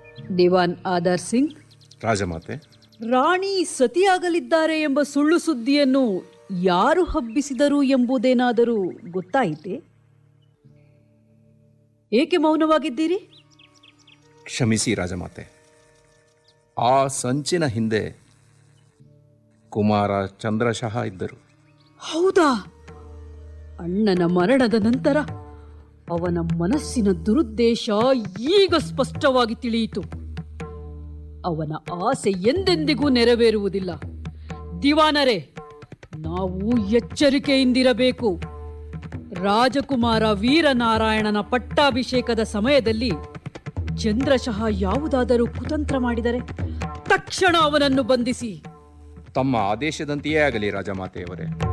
ದಿವಾನ್ ಆಧಾರ್ ಸಿಂಗ್ ರಾಜಮಾತೆ ರಾಣಿ ಸತಿಯಾಗಲಿದ್ದಾರೆ ಎಂಬ ಸುಳ್ಳು ಸುದ್ದಿಯನ್ನು ಯಾರು ಹಬ್ಬಿಸಿದರು ಎಂಬುದೇನಾದರೂ ಗೊತ್ತಾಯಿತೆ ಏಕೆ ಮೌನವಾಗಿದ್ದೀರಿ ಕ್ಷಮಿಸಿ ರಾಜಮಾತೆ ಆ ಸಂಚಿನ ಹಿಂದೆ ಕುಮಾರ ಚಂದ್ರಶಃ ಇದ್ದರು ಹೌದಾ ಅಣ್ಣನ ಮರಣದ ನಂತರ ಅವನ ಮನಸ್ಸಿನ ದುರುದ್ದೇಶ ಈಗ ಸ್ಪಷ್ಟವಾಗಿ ತಿಳಿಯಿತು ಅವನ ಆಸೆ ಎಂದೆಂದಿಗೂ ನೆರವೇರುವುದಿಲ್ಲ ದಿವಾನರೇ ನಾವು ಎಚ್ಚರಿಕೆಯಿಂದಿರಬೇಕು ರಾಜಕುಮಾರ ವೀರನಾರಾಯಣನ ಪಟ್ಟಾಭಿಷೇಕದ ಸಮಯದಲ್ಲಿ ಚಂದ್ರಶಃ ಯಾವುದಾದರೂ ಕುತಂತ್ರ ಮಾಡಿದರೆ ತಕ್ಷಣ ಅವನನ್ನು ಬಂಧಿಸಿ ತಮ್ಮ ಆದೇಶದಂತೆಯೇ ಆಗಲಿ ರಾಜಮಾತೆಯವರೇ